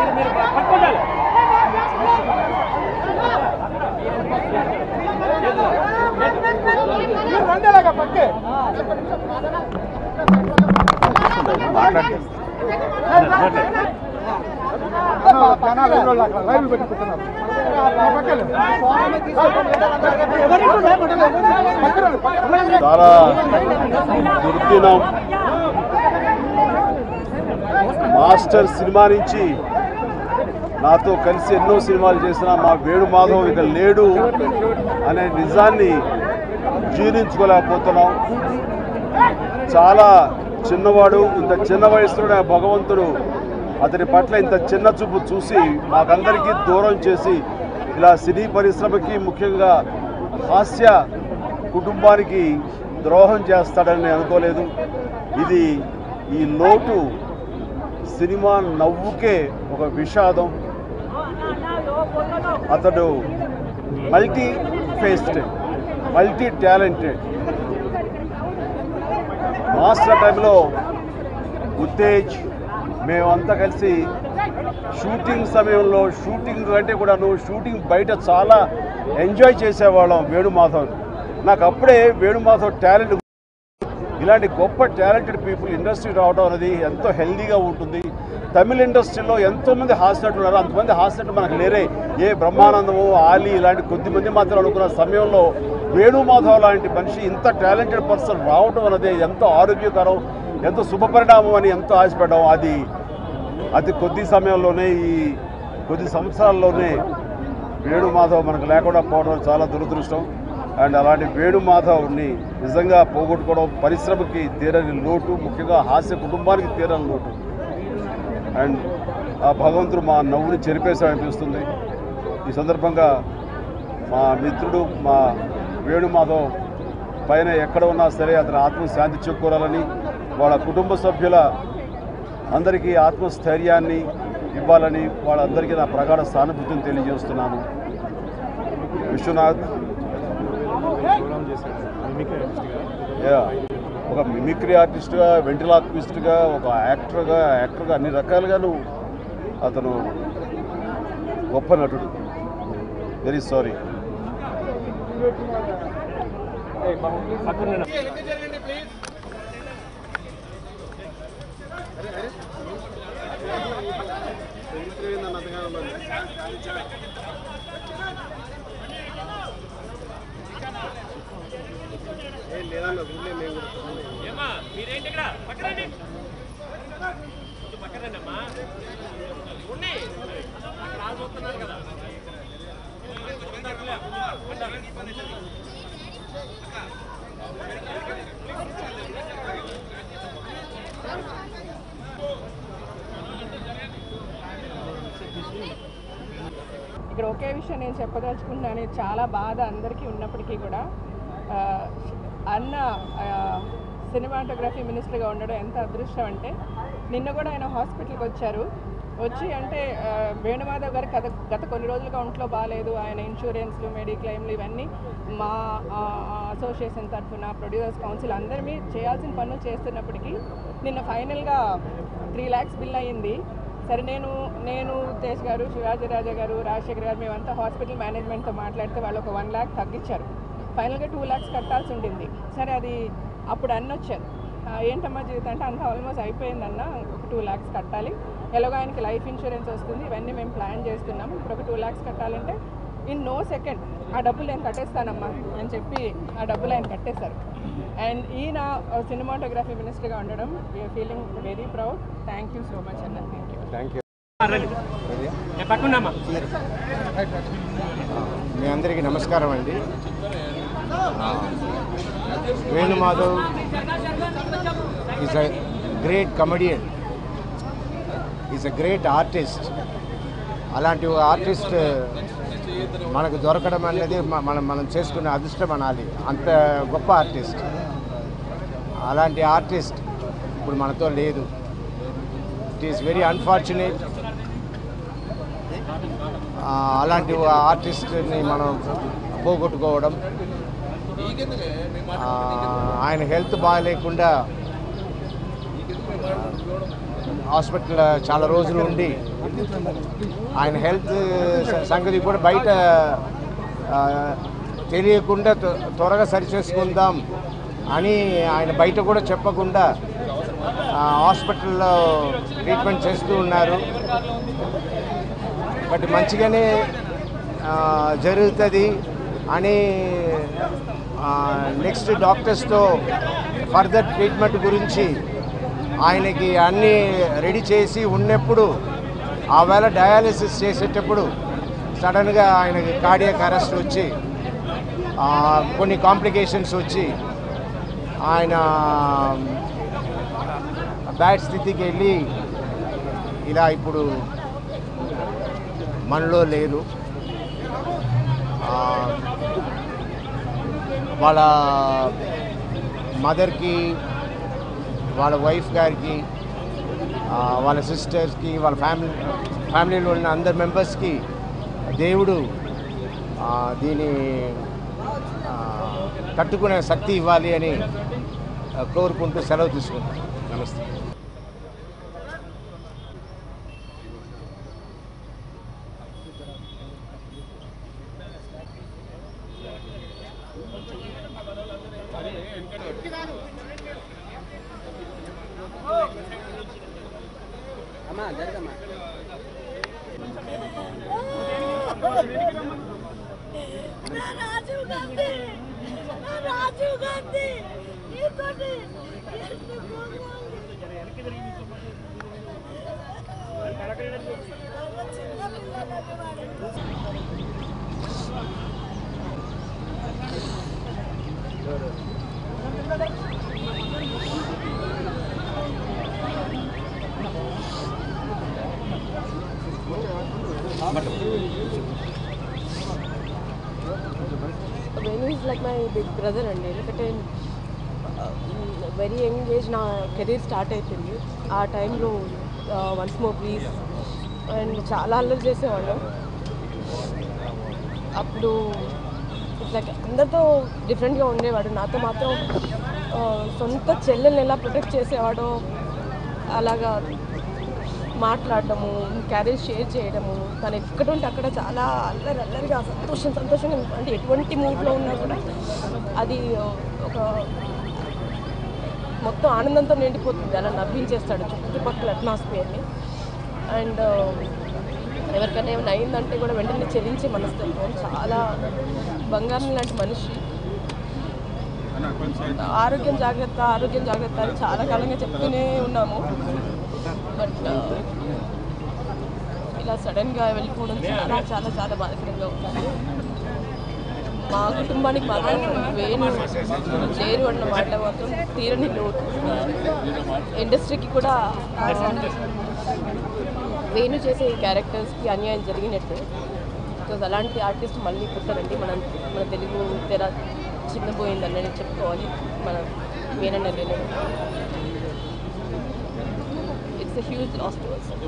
మీరు పట్టుకోండి చాలా దుర్దినం మాస్టర్ సినిమా నుంచి నాతో కలిసి ఎన్నో సినిమాలు చేసిన మా వేణు మాధవ్ ఇక లేడు అనే నిజాన్ని జీర్ణించుకోలేకపోతున్నాం చాలా చిన్నవాడు ఇంత చిన్న వయసులోనే ఆ భగవంతుడు అతని పట్ల ఇంత చిన్న చూపు చూసి మాకందరికీ దూరం చేసి ఇలా సినీ పరిశ్రమకి ముఖ్యంగా హాస్య కుటుంబానికి ద్రోహం చేస్తాడని నేను అనుకోలేదు ఇది ఈ లోటు సినిమా నవ్వుకే ఒక విషాదం అతడు multi faced multi talented master టైంలో ఉత్తేజ్ మేమంతా కలిసి షూటింగ్ సమయంలో షూటింగ్ అంటే కూడా నువ్వు షూటింగ్ బయట చాలా ఎంజాయ్ చేసేవాళ్ళం వేణుమాధవ్ నాకు అప్పుడే వేణుమాధవ్ టాలెంట్ ఇలాంటి గొప్ప టాలెంటెడ్ పీపుల్ ఇండస్ట్రీ రావడం అనేది ఎంతో హెల్దీగా ఉంటుంది తమిళ ఇండస్ట్రీలో ఎంతోమంది హాస్యనటులు ఉన్నారు అంతమంది హాస్యనటులు మనకు లేరే ఏ బ్రహ్మానందము ఆలీ ఇలాంటి కొద్దిమంది మాత్రం అనుకున్న సమయంలో వేణుమాధవ్ లాంటి మనిషి ఇంత టాలెంటెడ్ పర్సన్ రావడం అనేది ఎంతో ఆరోగ్యకరం ఎంతో శుభపరిణామం అని ఎంతో ఆశపడ్డాం అది అతి కొద్ది సమయంలోనే ఈ కొద్ది సంవత్సరాల్లోనే వేణుమాధవ్ మనకు లేకుండా పోవడం చాలా దురదృష్టం అండ్ అలాంటి వేణుమాధవ్ని నిజంగా పోగొట్టుకోవడం పరిశ్రమకి తీరని లోటు ముఖ్యంగా హాస్య కుటుంబానికి తీరని లోటు అండ్ ఆ భగవంతుడు మా నవ్వుని చెరిపేశాడనిపిస్తుంది ఈ సందర్భంగా మా మిత్రుడు మా వేణుమాధవ్ పైన ఎక్కడ ఉన్నా సరే అతని ఆత్మశాంతి చేకూరాలని వాళ్ళ కుటుంబ సభ్యుల అందరికీ ఆత్మస్థైర్యాన్ని ఇవ్వాలని వాళ్ళందరికీ నా ప్రగాఢ సానుభూతిని తెలియజేస్తున్నాను విశ్వనాథ్ యా ఒక మిమిక్రీ ఆర్టిస్ట్గా వెంటిలాక్విస్ట్గా ఒక యాక్టర్గా యాక్టర్గా అన్ని రకాలుగా నువ్వు అతను గొప్ప నటుడు వెరీ సారీ మీరేంటి ఇక్కడ పక్కనండి పక్కనండి అమ్మా ఉండి అక్కడ ఆ చూస్తున్నారు కదా ఇక్కడ ఒకే విషయం నేను చెప్పదలుచుకుంటున్నాను ఇది చాలా బాధ అందరికీ ఉన్నప్పటికీ కూడా ఆ, అన్న సినిమాటోగ్రఫీ మినిస్టర్గా ఉండడం ఎంత అదృష్టం అంటే నిన్న కూడా ఆయన హాస్పిటల్కి వచ్చారు వచ్చి అంటే ఆ, వేణుమాధవ్ గారు గత గత కొన్ని రోజులుగా ఒంట్లో బాగాలేదు ఆయన ఇన్సూరెన్స్లు మెడిక్లెయిమ్లు ఇవన్నీ మా అసోసియేషన్ తరఫున ప్రొడ్యూసర్స్ కౌన్సిల్ అందరిమీ చేయాల్సిన పనులు చేస్తున్నప్పటికీ నిన్న ఫైనల్గా త్రీ ల్యాక్స్ బిల్ అయ్యింది సరే నేను నేను తేజ్ గారు శివాజీరాజా గారు రాజశేఖర్ గారు మేమంతా హాస్పిటల్ మేనేజ్మెంట్తో మాట్లాడితే వాళ్ళు ఒక వన్ ల్యాక్ తగ్గించారు ఫైనల్గా టూ ల్యాక్స్ కట్టాల్సి ఉండింది సరే అది అప్పుడు అన్న వచ్చారు "ఆ, ఏంటమ్మా జీవితం అంటే అంతా ఆల్మోస్ట్ అయిపోయిందన్న ఒక టూ ల్యాక్స్ కట్టాలి ఎలాగో ఆయనకి లైఫ్ ఇన్సూరెన్స్ వస్తుంది ఇవన్నీ మేము ప్లాన్ చేస్తున్నాం ఇప్పుడు ఒక టూ ల్యాక్స్ కట్టాలంటే ఇన్ నో సెకండ్ ఆ డబ్బులు నేను కట్టేస్తానమ్మా అని చెప్పి ఆ డబ్బులు ఆయన కట్టేశారు అండ్ ఈయన సినిమాటోగ్రఫీ మినిస్టర్గా ఉండడం we're feeling very proud thank you so much అన్న థ్యాంక్ యూ థ్యాంక్ యూ రండి ఏ పక్కనున్నామా మీ అందరికీ నమస్కారం అండి Venumadhav is a great comedian is a great artist అలాంటి ఒక ఆర్టిస్ట్ మనకు దొరకడం అనేది మ- మనం మనం చేసుకునే అదృష్టం అనాలి అంత గొప్ప ఆర్టిస్ట్ అలాంటి ఆర్టిస్ట్ ఇప్పుడు మనతో లేదు ఇట్ ఈస్ వెరీ అన్ఫార్చునేట్ ఆ, అలాంటి ఆర్టిస్ట్ని మనం పోగొట్టుకోవడం ఆ, ఆయన హెల్త్ బాగాలేకుండా హాస్పిటల్ చాలా రోజులు ఉండి ఆయన హెల్త్ స- సంగతి కూడా బయట ఆ, తెలియకుండా త్వ- త్వరగా సరిచేసుకుందాం అని ఆయన బయట కూడా చెప్పకుండా ఆ, హాస్పిటల్లో ట్రీట్మెంట్ చేస్తూ ఉన్నారు బట్ మంచిగానే ఆ, జరుగుతుంది అని నెక్స్ట్ డాక్టర్స్తో ఫర్దర్ ట్రీట్మెంట్ గురించి ఆయనకి అన్నీ రెడీ చేసి ఉన్నప్పుడు ఆవేళ డయాలిసిస్ చేసేటప్పుడు సడన్గా ఆయనకి కార్డియాక్ అరెస్ట్ వచ్చి ఆ, కొన్ని కాంప్లికేషన్స్ వచ్చి ఆయన బ్యాడ్ స్థితికి వెళ్ళి ఇలా ఇప్పుడు మనలో లేదు ఆ, వాళ్ళ మదర్కి వాళ్ళ వైఫ్ గారికి ఆ, వాళ్ళ సిస్టర్స్కి వాళ్ళ ఫ్యామిలీ ఫ్యామిలీలో ఉన్న అందరు మెంబర్స్కి దేవుడు ఆ, దీని ఆ, తట్టుకునే శక్తి ఇవ్వాలి అని ఆ, కోరుకుంటూ సెలవు తీసుకుంటాను నమస్తే రాజీవ్ గాంధీ రాజీవ్ గాంధీ నీతోటి when is like my big brother అండి ఎందుకంటే వెరీ యంగ్ ఏజ్ నా కెరీర్ స్టార్ట్ అయిపోయింది ఆ టైంలో వన్స్ మోర్ ప్లీజ్ అండ్ చాలా అల్లరి చేసేవాళ్ళం అప్పుడు లైక్ అందరితో డిఫరెంట్గా ఉండేవాడు నాతో మాత్రం ఆ, సొంత చెల్లెల్ని ఎలా ప్రొటెక్ట్ చేసేవాడో అలాగా మాట్లాడడము క్యారేజ్ షేర్ చేయడము తను ఎక్కడ ఉంటే అక్కడ చాలా అల్లరి అల్లరిగా సంతోషం సంతోషంగా అంటే ఎటువంటి మూడ్లో ఉన్నా కూడా అది ఒక మొత్తం ఆనందంతో నిండిపోతుంది అలా నవ్వించేస్తాడు చుట్టుపక్కల అట్మాస్ఫియర్ని అండ్ ఎవరికైనా ఏమైనా అయిందంటే కూడా వెంటనే చెల్లించే మనస్తత్వం చాలా బంగారం లాంటి మనిషి ఆరోగ్యం జాగ్రత్త ఆరోగ్యం జాగ్రత్త అని చాలా కాలంగా చెప్తూనే ఉన్నాము బట్ ఇలా సడన్గా వెళ్ళిపోవడం చాలా చాలా చాలా బాధాకరంగా ఉంది మా కుటుంబానికి మాత్రం వేణు లేరు అన్న మాట మాత్రం తీరని లోటు ఇండస్ట్రీకి కూడా ఆ, వేణు చేసే క్యారెక్టర్స్కి అన్యాయం జరిగినట్టు బికాజ్ అలాంటి ఆర్టిస్ట్ మళ్ళీ పుట్టారండి మన మన తెలుగు తెర చిన్నపోయిందని చెప్పుకోవాలి మన వేనన్న లేను it's a huge loss to us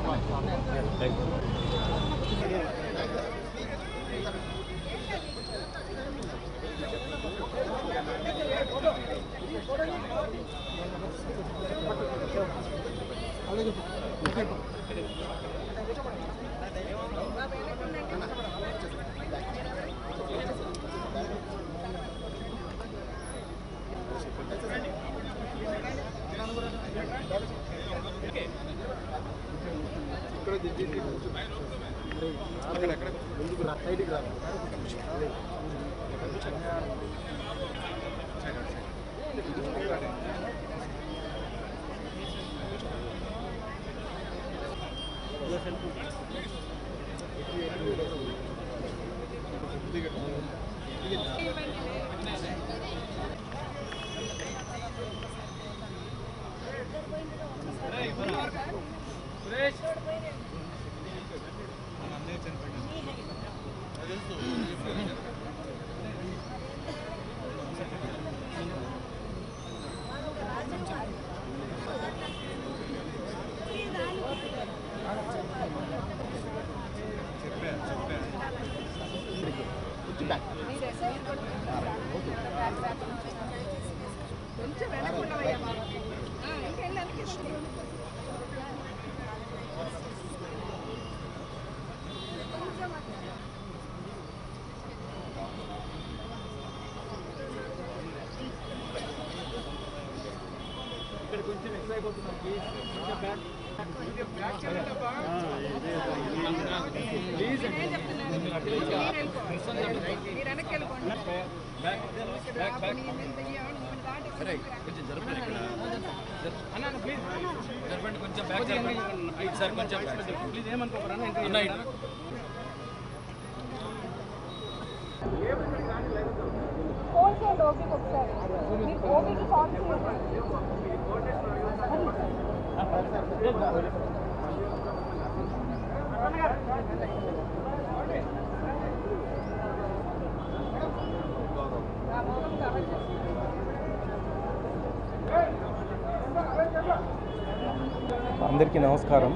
మీరు వెనక్కి వెళ్ళిపోండి సరే కొంచెం జరపండి ఇక్కడ అన్న అన్న ప్లీజ్ జరపండి కొంచెం బ్యాక్ జరపండి ప్లీజ్ సార్ కొంచెం ప్లీజ్ ఏమనుకోకరా అన్న ఇటు ఫోన్ చేయండి ఓపీకి ఒకసారి మీకు ఓపీకి కాల్ చేయండి అందరికీ నమస్కారం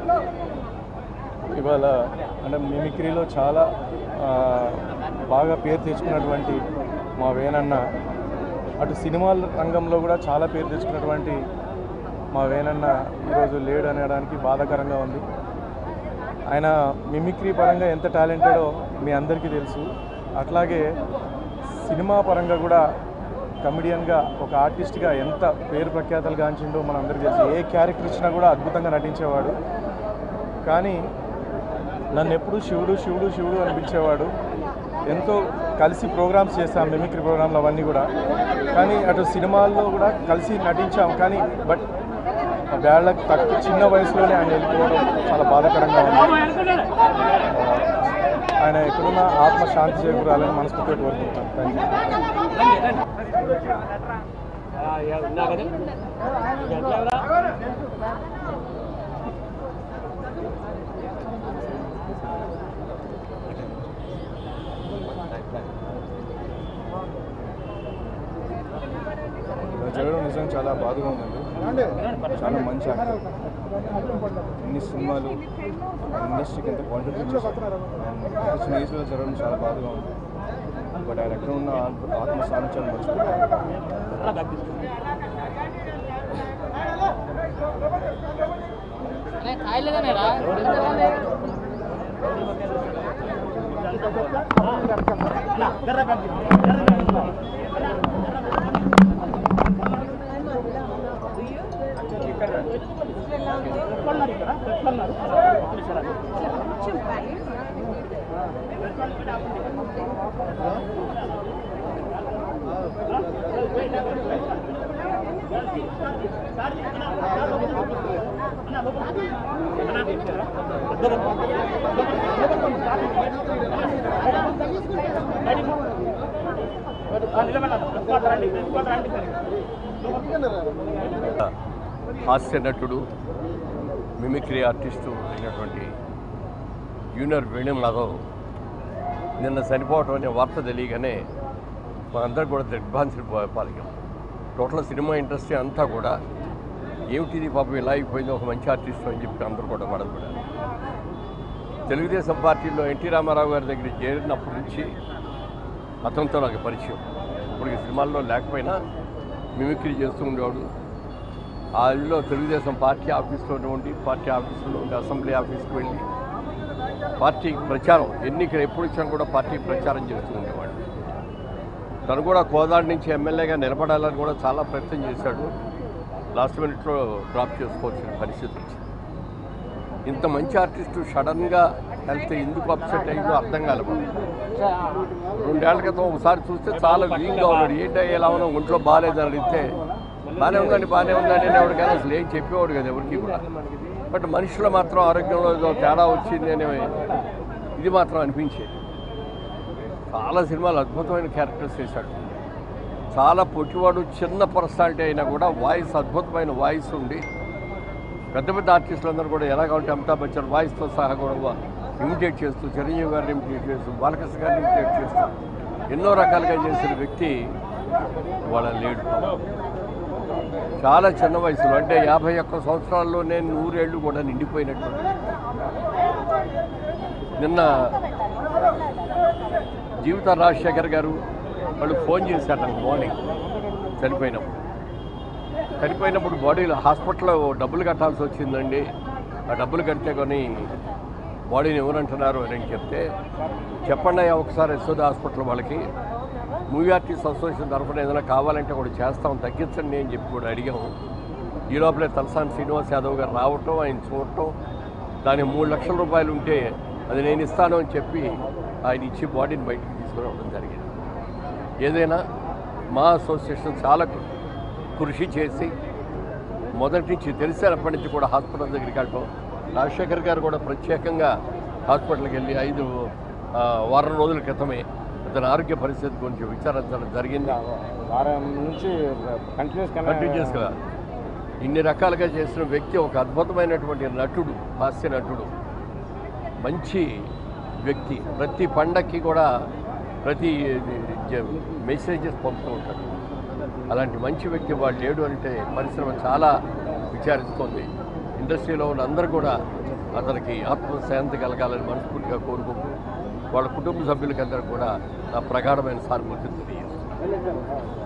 ఇవాళ అంటే మిమిక్రీలో చాలా ఆ, బాగా పేరు తెచ్చుకున్నటువంటి మా వేనన్న అటు సినిమాల రంగంలో కూడా చాలా పేరు తెచ్చుకున్నటువంటి మా వేనన్న ఈరోజు లేడు అనడానికి బాధాకరంగా ఉంది ఆయన మిమిక్రీ పరంగా ఎంత టాలెంటెడో మీ అందరికీ తెలుసు అట్లాగే సినిమా పరంగా కూడా కమెడియన్గా ఒక ఆర్టిస్ట్గా ఎంత పేరు ప్రఖ్యాతలు గాంచిండో మన అందరికీ తెలుసు ఏ క్యారెక్టర్ ఇచ్చినా కూడా అద్భుతంగా నటించేవాడు కానీ నన్ను ఎప్పుడు శివుడు శివుడు శివుడు అనిపించేవాడు ఎంతో కలిసి ప్రోగ్రామ్స్ చేశాం మిమిక్రీ ప్రోగ్రాంలు అవన్నీ కూడా కానీ అటు సినిమాల్లో కూడా కలిసి నటించాం కానీ బట్ వేళ్ళకి తక్కువ చిన్న వయసులోనే ఆయన వెళ్ళిపోవడం చాలా బాధాకరంగా ఉంది ఆయన ఎక్కడున్నా ఆత్మ శాంతి చేకూరాలని మనస్ఫూర్తిగా కోరుకుంటున్నాను థ్యాంక్ యూ ఇలా జరగడం నిజంగా చాలా బాధగా ఉందండి చాలా మంచి యాక్టర్ ఎన్ని సినిమాలు ఇండస్ట్రీకి ఎంత కాంట్రిబ్యూట్ చేశారు అండ్ చిన్న ఏజ్లో జరగడం చాలా బాధగా ఉంది బట్ ఆయన ఎక్కడ ఉన్న ఆత్మ ఆత్మ సాధించాలని మర్చిపోయాను హాస్య నటుడు మిమిక్రీ ఆర్టిస్టు అయినటువంటి జూనియర్ వేణుమాధవ్ నిన్న చనిపోవటం అనే వార్త తెలియగానే మనందరం కూడా దిగ్భ్రాంతి పాలిగాం టోటల్ సినిమా ఇండస్ట్రీ అంతా కూడా ఏమిటిది పాపం ఇలా అయిపోయింది ఒక మంచి ఆర్టిస్ట్ అని చెప్పి అందరూ కూడా పడదు తెలుగుదేశం పార్టీలో ఎన్టీ రామారావు గారి దగ్గర చేరినప్పటి నుంచి అతనితో నాకు పరిచయం ఇప్పుడు ఈ సినిమాల్లో లేకపోయినా మిమిక్రీ చేస్తూ ఉండేవాడు ఆ ఇల్లులో తెలుగుదేశం పార్టీ ఆఫీస్లో ఉండి పార్టీ ఆఫీసులో ఉండి అసెంబ్లీ ఆఫీస్కి వెళ్ళి పార్టీ ప్రచారం ఎన్నికలు ఎప్పుడు వచ్చినా కూడా పార్టీ ప్రచారం చేస్తూ ఉండేవాడు తను కూడా కోదాడు నుంచి ఎమ్మెల్యేగా నిలబడాలని కూడా చాలా ప్రయత్నం చేశాడు లాస్ట్ మినిట్లో డ్రాప్ చేసుకోవాల్సిన పరిస్థితి వచ్చింది ఇంత మంచి ఆర్టిస్టు సడన్గా హెల్త్ ఎందుకు అప్సెట్ అయిందో అర్థం కాలేదు రెండేళ్ల క్రితం ఒకసారి చూస్తే చాలా వీక్గా ఉన్నాడు ఏంటో ఎలా ఉన్నా ఒంట్లో బాగాలేదని అడిగితే బాగానే ఉందండి బాగానే ఉందండి అని ఎవరికైనా అసలు ఏం చెప్పేవాడు కదా ఎవరికి కూడా బట్ మనుషులు మాత్రం ఆరోగ్యంలో ఏదో తేడా వచ్చింది అనే ఇది మాత్రం అనిపించేది చాలా సినిమాలు అద్భుతమైన క్యారెక్టర్స్ చేశాడు చాలా పొట్టివాడు చిన్న పర్సనాలిటీ అయినా కూడా వాయిస్ అద్భుతమైన వాయిస్ ఉండి పెద్ద పెద్ద ఆర్టిస్టులు అందరూ కూడా ఎలాగంటే అమితాబ్ బచ్చన్ వాయిస్తో సహా కూడా ఇమిటేట్ చేస్తూ చిరంజీవి గారిని ఇమిటేట్ చేస్తూ బాలకృష్ణ గారిని ఇమిటేట్ చేస్తూ ఎన్నో రకాలుగా చేసిన వ్యక్తి వాళ్ళ లేడు చాలా చిన్న వయసులో అంటే యాభై ఒక్క సంవత్సరాల్లోనే నూరేళ్ళు కూడా నిండిపోయినట్టు నిన్న జీవిత రాజశేఖర్ గారు వాళ్ళు ఫోన్ చేశారు నాకు మార్నింగ్ చనిపోయినప్పుడు చనిపోయినప్పుడు బాడీలో హాస్పిటల్లో డబ్బులు కట్టాల్సి వచ్చిందండి ఆ డబ్బులు కడితే కొని బాడీని ఎవరంటున్నారు అని చెప్తే చెప్పండి అయ్యా ఒకసారి యశోద హాస్పిటల్ వాళ్ళకి మూవీ ఆర్టిస్ట్ అసోసియేషన్ తరఫున ఏదైనా కావాలంటే కూడా చేస్తాం తగ్గించండి అని చెప్పి కూడా అడిగాము ఈ లోపలే తలసాని శ్రీనివాస్ యాదవ్ గారు రావటం ఆయన చూడటం దాని మూడు లక్షల రూపాయలు ఉంటే అది నేను ఇస్తాను అని చెప్పి ఆయన ఇచ్చి బాడీని బయటికి తీసుకురావడం జరిగింది ఏదైనా మా అసోసియేషన్ చాలా కృషి చేసి మొదటి నుంచి తెలిసినప్పటి నుంచి కూడా హాస్పిటల్ దగ్గరికి వెళ్ళటం రాజశేఖర్ గారు కూడా ప్రత్యేకంగా హాస్పిటల్కి వెళ్ళి ఐదు ఆ, వారం రోజుల క్రితమే అతని ఆరోగ్య పరిస్థితి గురించి విచారించడం జరిగింది వారం నుంచి కంటిన్యూస్ కంటిన్యూస్గా ఇన్ని రకాలుగా చేసిన వ్యక్తి ఒక అద్భుతమైనటువంటి నటుడు హాస్య నటుడు మంచి వ్యక్తి ప్రతి పండక్కి కూడా ప్రతి మెసేజెస్ పంపుతూ ఉంటాడు అలాంటి మంచి వ్యక్తి వాళ్ళు లేడు అంటే పరిశ్రమ చాలా విచారిస్తోంది ఇండస్ట్రీలో ఉన్న అందరూ కూడా అతనికి ఆత్మశాంతి కలగాలని మనస్ఫూర్తిగా కోరుకుంటూ వాళ్ళ కుటుంబ సభ్యులకి అందరూ కూడా నా ప్రగాఢమైన సానుభూతిని తెలియజేస్తాను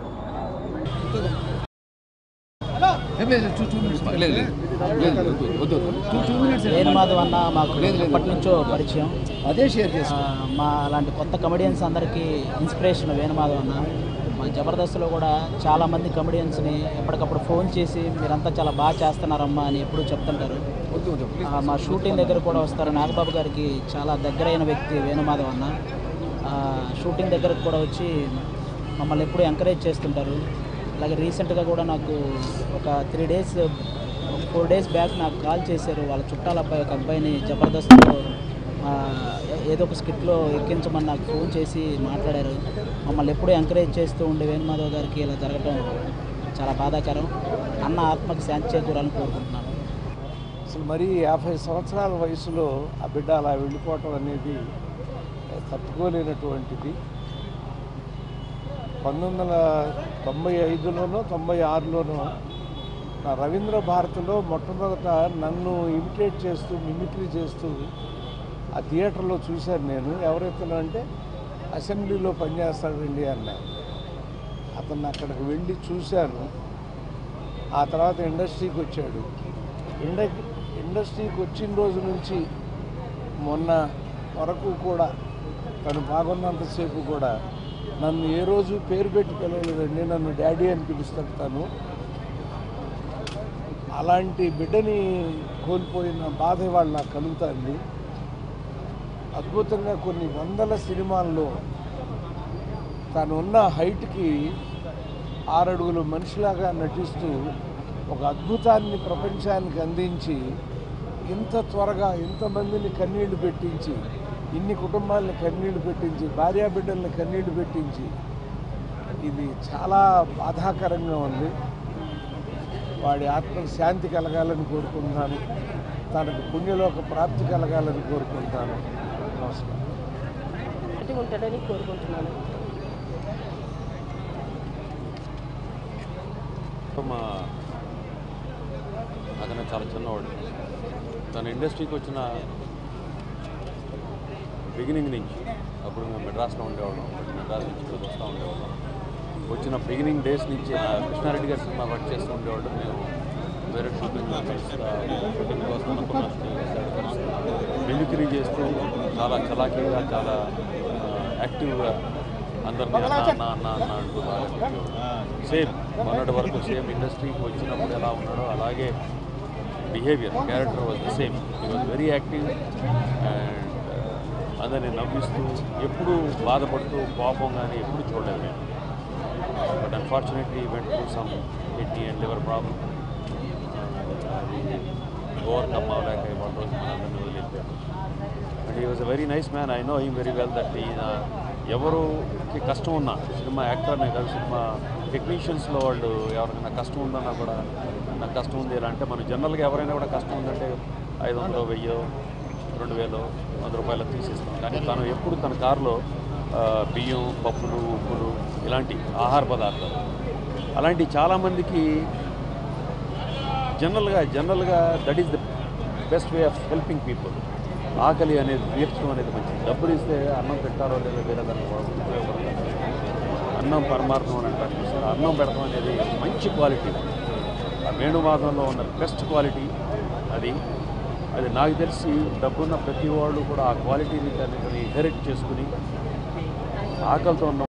వేణుమాధవ్ అన్న మాకు ఎప్పటి నుంచో పరిచయం అదే షేర్ చేసి మా అలాంటి కొత్త కమెడియన్స్ అందరికీ ఇన్స్పిరేషన్ వేణుమాధవ్ అన్న మా జబర్దస్త్లో కూడా చాలామంది కమెడియన్స్ని ఎప్పటికప్పుడు ఫోన్ చేసి మీరంతా చాలా బాగా చేస్తున్నారమ్మా అని ఎప్పుడూ చెప్తుంటారు ఆ, మా షూటింగ్ దగ్గర కూడా వస్తారు నాగబాబు గారికి చాలా దగ్గరైన వ్యక్తి వేణుమాధవ్ అన్న ఆ, షూటింగ్ దగ్గరకు కూడా వచ్చి మమ్మల్ని ఎప్పుడూ ఎంకరేజ్ చేస్తుంటారు అలాగే రీసెంట్గా కూడా నాకు ఒక three days four days back నాకు కాల్ చేశారు వాళ్ళ చుట్టాల అబ్బాయి ఒక అబ్బాయిని జబర్దస్త్లో ఆ, ఏ- ఏదో ఒక స్కిట్లో ఎక్కించమని నాకు ఫోన్ చేసి మాట్లాడారు మమ్మల్ని ఎప్పుడూ ఎంకరేజ్ చేస్తూ ఉండే వేణుమాధవ్ గారికి ఇలా జరగడం చాలా బాధాకరం అన్న ఆత్మకి శాంతి చేకూరాలని కోరుకుంటున్నాను అసలు మరీ యాభై సంవత్సరాల వయసులో ఆ బిడ్డ అలా వెళ్ళిపోవటం అనేది తప్పుకోలేనటువంటిది పంతొమ్మిది వందల తొంభై ఐదులోనో తొంభై ఆరులోనో నా రవీంద్ర భారతిలో మొట్టమొదట నన్ను ఇమిటేట్ చేస్తూ మిమిక్రీ చేస్తూ ఆ థియేటర్లో చూశాను నేను ఎవరైతే అంటే అసెంబ్లీలో పనిచేస్తాడండి అన్నారు అతన్ని అక్కడికి వెళ్ళి చూశాను ఆ తర్వాత ఇండస్ట్రీకి వచ్చాడు ఇండ ఇండస్ట్రీకి వచ్చిన రోజు నుంచి మొన్న వరకు కూడా తను బాగున్నంతసేపు కూడా నన్ను ఏ రోజు పేరు పెట్టి పిలవలేదండి నన్ను డాడీ అని పిలుస్తాడు తను అలాంటి బిడ్డని కోల్పోయిన బాధ ఇవాళ నాకు కలుగుతుంది అద్భుతంగా కొన్ని వందల సినిమాల్లో తను ఉన్న హైట్కి ఆరడుగులు మనిషిలాగా నటిస్తూ ఒక అద్భుతాన్ని ప్రపంచానికి అందించి ఇంత త్వరగా ఇంతమందిని కన్నీళ్లు పెట్టించి ఇన్ని కుటుంబాలను కన్నీళ్లు పెట్టించి భార్యాబిడ్డల్ని కన్నీళ్లు పెట్టించి ఇది చాలా బాధాకరంగా ఉంది వాడి ఆత్మకు శాంతి కలగాలని కోరుకుంటున్నాను తనకు పుణ్యలోక ప్రాప్తి కలగాలని కోరుకుంటున్నాను నమస్కారం గట్టిగా ఉంటాడని కోరుకుంటున్నాను మా అతను చాలా చిన్నవాడు తన ఇండస్ట్రీకి వచ్చిన బిగినింగ్ నుంచి అప్పుడు మేము మెడ్రాస్లో ఉండేవాళ్ళం మెడ్రాస్ నుంచి ఇక్కడికి వస్తూ ఉండేవాళ్ళం వచ్చిన బిగినింగ్ డేస్ నుంచి నా కృష్ణారెడ్డి గారి సినిమా వర్క్ చేస్తూ ఉండేవాళ్ళు మేము వేరే షూటింగ్ షూటింగ్ కోసం అనుకున్న మిమిక్రీ చేస్తూ చాలా చలాకీగా చాలా యాక్టివ్గా అందరినీ అన్న అన్న అన్న అన్న అంటూ బాగా సేమ్ మొన్నటి వరకు సేమ్ ఇండస్ట్రీకి వచ్చినప్పుడు ఎలా ఉన్నాడో అలాగే behaviour character was the same he was very active and అందరిని నవ్విస్తూ ఎప్పుడూ బాధపడుతూ కోపం కానీ ఎప్పుడు చూడలేదు నేను but unfortunately went to some kidney and liver problem overcome అవ్వలేక ఇవాళ రోజు మనందరినీ వదిలిపోయాను and he was a very nice man I know him very well that ఈయన ఎవరికి కష్టం ఉన్నా సినిమా యాక్టర్నే కాదు సినిమా టెక్నీషియన్స్లో వాళ్ళు ఎవరికైనా కష్టం ఉందన్నా కూడా నాకు కష్టం ఉంది ఇలా అంటే మనం జనరల్గా ఎవరైనా కూడా కష్టం ఉందంటే ఐదు వందలు వెయ్యో రెండు వేలు వంద రూపాయలు తీసేస్తాం కానీ తను ఎప్పుడు తన కారులో ఆ, బియ్యం పప్పులు ఉప్పులు ఇలాంటి ఆహార పదార్థాలు అలాంటి చాలామందికి జనరల్గా జనరల్గా that is the best way of helping people ఆకలి అనేది తీర్చడం అనేది మంచిది డబ్బులు ఇస్తే అన్నం పెట్టారో లేదో వేరే దానికి ఉపయోగపడతారు అన్నం పరమార్థం అని అంటారు చూసారా? అన్నం పెడతాం అనేది మంచి క్వాలిటీ ఆ వేణువాదంలో ఉన్న బెస్ట్ క్వాలిటీ అది అది నాకు తెలిసి డబ్బున్న ప్రతి వాళ్ళు కూడా ఆ క్వాలిటీని దాన్ని ఇన్హెరిట్ చేసుకుని ఆకలితో ఉన్న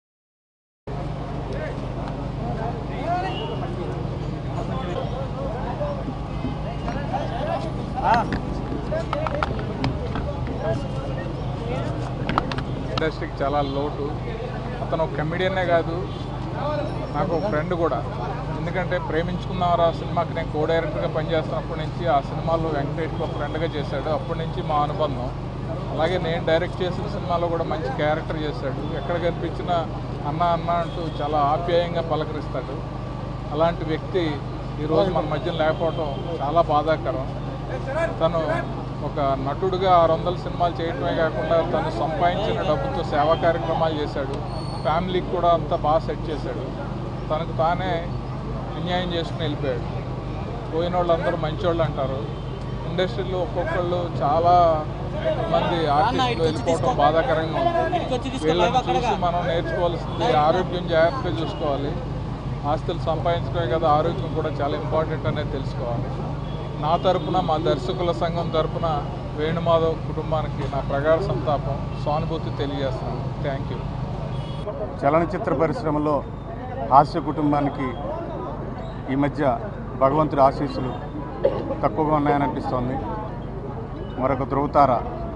ఇండస్ట్రీకి చాలా లోటు అతను ఒక కమెడియనే కాదు నాకు ఒక ఫ్రెండ్ కూడా ఎందుకంటే ప్రేమించుకున్నవారు ఆ సినిమాకి నేను కో డైరెక్టర్గా పనిచేస్తున్నప్పటి నుంచి ఆ సినిమాలో వెంకటేష్కి ఒక ఫ్రెండ్గా చేశాడు అప్పటి నుంచి మా అనుబంధం అలాగే నేను డైరెక్ట్ చేసిన సినిమాలో కూడా మంచి క్యారెక్టర్ చేశాడు ఎక్కడ కనిపించినా అన్న అన్న అంటూ చాలా ఆప్యాయంగా పలకరిస్తాడు అలాంటి వ్యక్తి ఈరోజు మన మధ్య లేకపోవడం చాలా బాధాకరం తను ఒక నటుడుగా ఆరు వందల సినిమాలు చేయటమే కాకుండా తను సంపాదించిన డబ్బుతో సేవా కార్యక్రమాలు చేశాడు ఫ్యామిలీకి కూడా అంతా బాగా సెట్ చేశాడు తనకు తానే అన్యాయం చేసుకుని వెళ్ళిపోయాడు పోయిన వాళ్ళందరూ మంచోళ్ళు అంటారు ఇండస్ట్రీలో ఒక్కొక్కళ్ళు చాలా మంది ఆర్టిస్టులు వెళ్ళిపోవడం బాధాకరంగా ఉంది వీళ్ళని చూసి మనం నేర్చుకోవాల్సింది ఆరోగ్యం జాగ్రత్తగా చూసుకోవాలి ఆస్తులు సంపాదించుకోవే కదా ఆరోగ్యం కూడా చాలా ఇంపార్టెంట్ అనేది తెలుసుకోవాలి నా తరపున మా దర్శకుల సంఘం తరపున వేణుమాధవ్ కుటుంబానికి నా ప్రగాఢ సంతాపం సానుభూతి తెలియజేస్తున్నాను థ్యాంక్ యూ చలనచిత్ర పరిశ్రమలో హాస్య కుటుంబానికి ఈ మధ్య భగవంతుడి ఆశీస్సులు తక్కువగా ఉన్నాయని అనిపిస్తోంది మరొక ధృవతార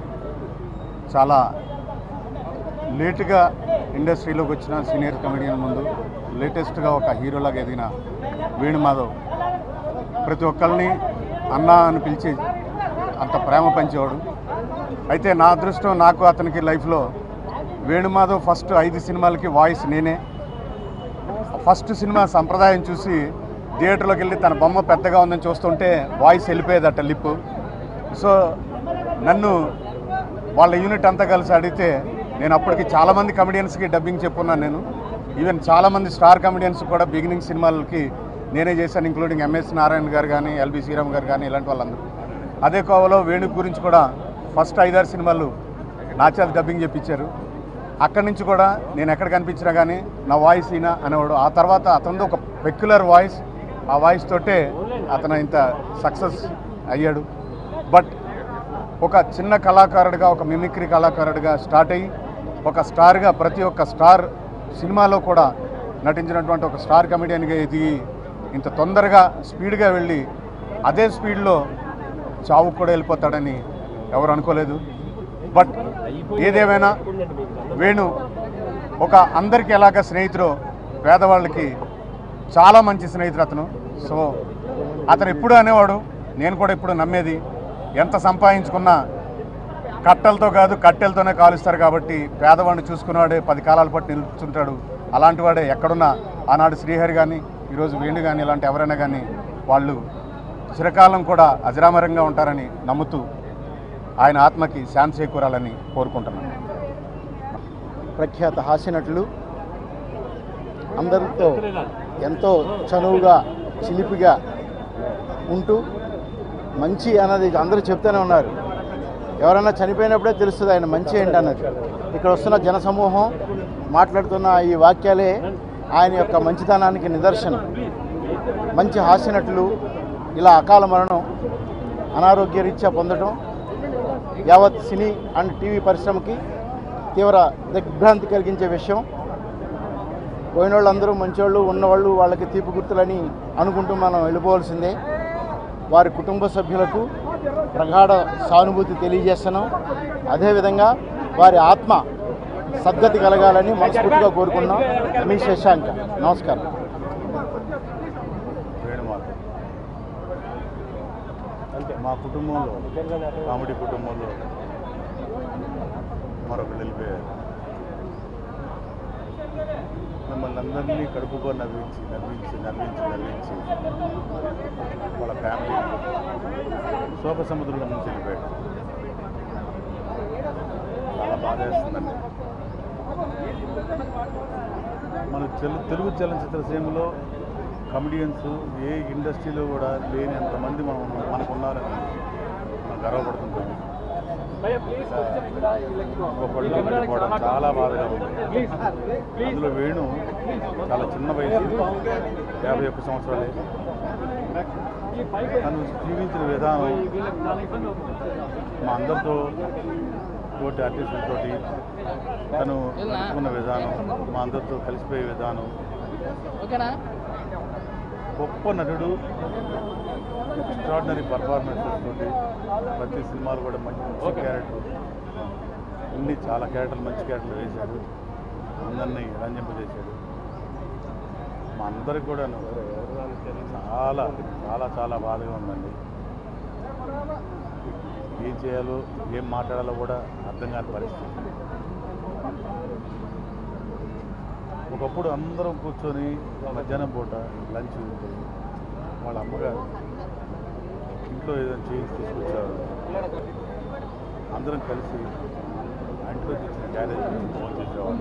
చాలా లేటుగా ఇండస్ట్రీలోకి వచ్చిన సీనియర్ కమెడియన్ ముందు లేటెస్ట్గా ఒక హీరోలాగా ఎదిగిన వేణుమాధవ్ ప్రతి ఒక్కరిని అన్న అని పిలిచి అంత ప్రేమ పంచేవాడు అయితే నా అదృష్టం నాకు అతనికి లైఫ్లో వేణుమాధవ్ ఫస్ట్ ఐదు సినిమాలకి వాయిస్ నేనే ఫస్ట్ సినిమా సంప్రదాయం చూసి థియేటర్లోకి వెళ్ళి తన బొమ్మ పెద్దగా ఉందని చూస్తుంటే వాయిస్ వెళ్ళిపోయేదట లిప్ సో నన్ను వాళ్ళ యూనిట్ అంతా కలిసి అడిగితే నేను అప్పటికి చాలామంది కమెడియన్స్కి డబ్బింగ్ చెప్పున్నాను నేను ఈవెన్ చాలామంది స్టార్ కమెడియన్స్ కూడా బిగినింగ్ సినిమాలకి నేనే చేశాను ఇంక్లూడింగ్ ఎంఎస్ నారాయణ గారు కానీ ఎల్బి శ్రీరామ్ గారు కానీ ఇలాంటి వాళ్ళందరూ అదే కోవలో వేణు గురించి కూడా ఫస్ట్ ఐదారు సినిమాలు నా చేత డబ్బింగ్ చెప్పించారు అక్కడి నుంచి కూడా నేను ఎక్కడ కనిపించినా కానీ నా వాయిస్ ఈయన అనేవాడు ఆ తర్వాత అతనిది ఒక పెక్యులర్ వాయిస్ ఆ వాయిస్ తోటే అతను ఇంత సక్సెస్ అయ్యాడు బట్ ఒక చిన్న కళాకారుడిగా ఒక మిమిక్రీ కళాకారుడిగా స్టార్ట్ అయ్యి ఒక స్టార్గా ప్రతి ఒక్క స్టార్ సినిమాలో కూడా నటించినటువంటి ఒక స్టార్ కమెడియన్గా ఎదిగి ఇంత తొందరగా స్పీడ్గా వెళ్ళి అదే స్పీడ్లో చావుకు కూడా వెళ్ళిపోతాడని ఎవరు అనుకోలేదు బట్ ఏదేమైనా వేణు ఒక అందరికీ ఎలాగ స్నేహితుడు పేదవాళ్ళకి చాలా మంచి స్నేహితుడు అతను సో అతను ఎప్పుడు అనేవాడు నేను కూడా ఇప్పుడు నమ్మేది ఎంత సంపాదించుకున్నా కట్టెలతో కాదు కట్టెలతోనే కాలుస్తారు కాబట్టి పేదవాడిని చూసుకునేవాడే పది కాలాల పాటు నిలుచుంటాడు అలాంటి వాడే ఎక్కడున్నా ఆనాడు శ్రీహరి కానీ ఈరోజు వేణు కానీ ఇలాంటి ఎవరైనా కానీ వాళ్ళు చిరకాలం కూడా అజరామరంగా ఉంటారని నమ్ముతూ ఆయన ఆత్మకి శాంతి చేకూరాలని కోరుకుంటున్నాను ప్రఖ్యాత హాస్యనటులు అందరితో ఎంతో చనువుగా చిలిపిగా ఉంటూ మంచి అన్నది అందరూ చెప్తూనే ఉన్నారు ఎవరైనా చనిపోయినప్పుడే తెలుస్తుంది ఆయన మంచి ఏంటి అన్నది ఇక్కడ వస్తున్న జనసమూహం మాట్లాడుతున్న ఈ వాక్యాలే ఆయన యొక్క మంచితనానికి నిదర్శనం మంచి హాస్యనటులు ఇలా అకాల మరణం అనారోగ్య రీత్యా పొందడం యావత్ సినీ అండ్ టీవీ పరిశ్రమకి తీవ్ర దిగ్భ్రాంతి కలిగించే విషయం పోయిన వాళ్ళందరూ మంచివాళ్ళు ఉన్నవాళ్ళు వాళ్ళకి తీపి గుర్తులని అనుకుంటూ మనం వెళ్ళిపోవాల్సిందే వారి కుటుంబ సభ్యులకు ప్రగాఢ సానుభూతి తెలియజేస్తున్నాం అదేవిధంగా వారి ఆత్మ సద్గతి కలగాలని మనస్ఫూర్తిగా కోరుకున్నాం మీ శశాంక నమస్కారం వేణుమాధవ్ అంటే మా కుటుంబంలో కామెడీ కుటుంబంలో మరొకరు వెళ్ళిపోయారు మిమ్మల్ని అందరినీ కడుపుకో నవ్వించి నవ్వించి నవ్వించి నవ్వించి వాళ్ళ ఫ్యామిలీ శోభ సముద్రంలో నుంచి వెళ్ళిపోయాడు చాలా బాధేస్తుందండి మన తెలు తెలుగు చలనచిత్ర సీమలో కమెడియన్స్ ఏ ఇండస్ట్రీలో కూడా లేని అంతమంది మనం మనకున్నారని మనం గర్వపడుతుంటాం ఒక్కొక్కళ్ళు వెళ్ళిపోవడం చాలా బాధగా ఉంది అందులో వేణు చాలా చిన్న వయసు యాభై ఒక్క సంవత్సరాలే తను జీవించిన విధానం మా అందరితో తోటి ఆర్టిస్టులతోటి తను నడుచుకున్న విధానం మా అందరితో కలిసిపోయే విధానం ఓకేనా గొప్ప నటుడు ఎక్స్ట్రాడినరీ పర్ఫార్మెన్సెస్ తోటి ప్రతి సినిమాలు కూడా మంచి క్యారెక్టర్ అన్ని చాలా క్యారెక్టర్లు మంచి క్యారెక్టర్లు వేశాడు అందరినీ రంజింపజేశాడు మా అందరికి కూడా చాలా చాలా చాలా బాధగా ఉందండి ఏం చేయాలో ఏం మాట్లాడాలో కూడా అర్థం కాని పరిస్థితి ఒకప్పుడు అందరం కూర్చొని మధ్యాహ్నం పూట లంచ్ తింటే వాళ్ళ అమ్మగారు ఇంట్లో ఏదైనా చేసి తీసుకొచ్చారు అందరం కలిసి ఆ ఇంట్లో తెచ్చిన క్యారేజ్ ఫోన్ చేసేవాళ్ళు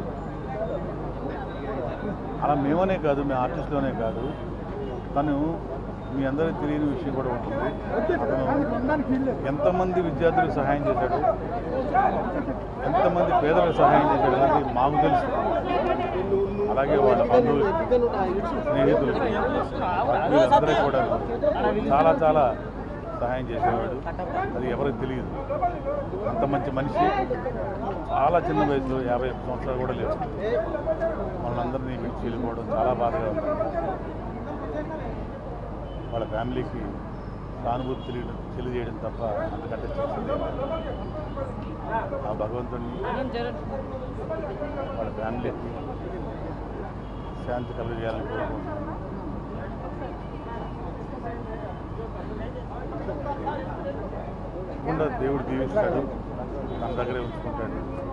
అలా మేమనే కాదు మేము ఆర్టిస్ట్లోనే కాదు తను మీ అందరికీ తెలియని విషయం కూడా ఉంటుంది అతను ఎంతమంది విద్యార్థులకు సహాయం చేశాడు ఎంతమంది పేదలకు సహాయం చేశాడు అనేది మాకు తెలుసు అలాగే వాళ్ళ బంధువులు స్నేహితులు వీళ్ళందరికీ కూడా చాలా చాలా సహాయం చేసేవాడు అది ఎవరికి తెలియదు అంత మంచి మనిషి చాలా చిన్న వయసులో యాభై ఒక్క సంవత్సరాలు కూడా లేవు మనందరినీ విడిచి వెళ్ళిపోవడం చాలా బాధగా ఉంది వాళ్ళ ఫ్యామిలీకి సానుభూతి తెలియడం తెలియజేయడం తప్ప అంతకంటే చేసింది ఏం లేదు. ఆ భగవంతుడిని వాళ్ళ ఫ్యామిలీకి శాంతి కలుగజేయాలని కోరుకుంటున్నాను తప్పకుండా దేవుడు దీవిస్తాడు తన దగ్గరే ఉంచుకుంటాడు